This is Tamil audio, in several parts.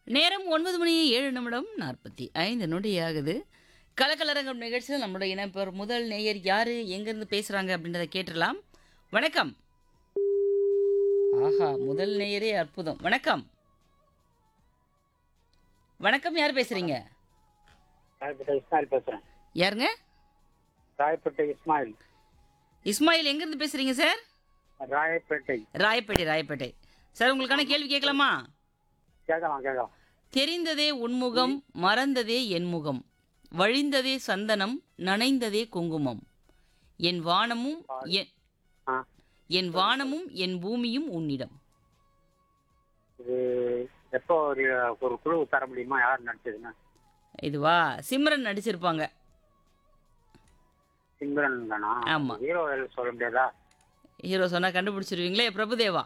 நேரம் ஒன்பது மணி ஏழு நிமிடம் நாற்பத்தி ஐந்து நொடி ஆகுது கலக்கலரங்கம் நிகழ்ச்சியில் நம்மளுடைய இணைப்பர் முதல் நேயர் யாரு எங்கேருந்து பேசுகிறாங்க அப்படின்றத கேட்டுடலாம் வணக்கம் ஆஹா முதல் நேயரே அற்புதம் வணக்கம் வணக்கம் யார் பேசுறீங்க ராயப்பேட்டை இஸ்மாயில் பேசுறேன் யாருங்க ராயப்பேட்டை இஸ்மாயில் இஸ்மாயில் எங்கேருந்து பேசுறீங்க சார் ராயப்பேட்டை ராயப்பேட்டை ராயப்பேட்டை சார் உங்களுக்கான கேள்வி கேட்கலாமா கேட்கலாம் கேட்கலாம் தெரிந்ததே உன்முகம் மறந்ததே என்முகம் வழிந்ததே சந்தனம் நனைந்ததே குங்குமம் என் வானமும் என் ஆ என் வானமும் என் பூமியும் உன்னிடம் இது எப்போ ஒரு ஒரு குழு தர முடியுமா யார் நடிச்சதுன்னு இதுவா சிம்ரன் நடிச்சிருப்பாங்க சிம்ரன் தானா ஆமா. ஹீரோ சொல்ல முடியாதா ஹீரோ சொன்னா கண்டுபிடிச்சிருவீங்களே பிரபுதேவா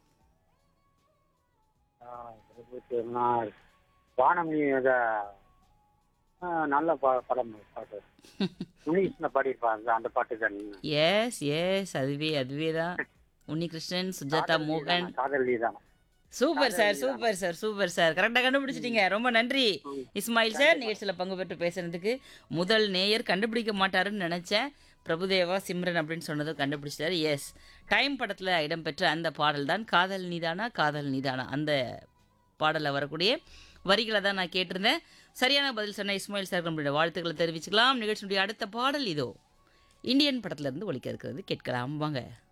ஆ, இருபத்தி ஒரு நாள். வானம் நீ இத ஆ, நல்ல பா- படம் பாட்டு முனிகிருஷ்ண பாடியிருப்பாங்க அந்த பாட்டு தான் எஸ் எஸ் அதுவே அதுவே தான் உன்னிகிருஷ்ணன் சுஜாதா மோகன் காதல் தான் super sir super sir super sir கரெக்டாக கண்டுபிடிச்சிட்டீங்க ரொம்ப நன்றி இஸ்மாயில் சார் நிகழ்ச்சியில் பங்கு பெற்று பேசுனதுக்கு முதல் நேயர் கண்டுபிடிக்க மாட்டாருன்னு நினச்சேன் பிரபுதேவா சிம்ரன் அப்படின்னு சொன்னதும் கண்டுபிடிச்சிட்டாரு எஸ் டைம் படத்தில் இடம்பெற்ற அந்த பாடல் தான் காதல் நீதானா காதல் நீதானா அந்த பாடலில் வரக்கூடிய வரிகளை தான் நான் கேட்டிருந்தேன் சரியான பதில் சொன்ன இஸ்மாயில் சார் நம்மளுடைய வாழ்த்துக்களை தெரிவிச்சுக்கலாம் நிகழ்ச்சியுடைய அடுத்த பாடல் இதோ இந்தியன் படத்துல இருந்து ஒலிக்க இருக்கிறது கேட்கலாம் வாங்க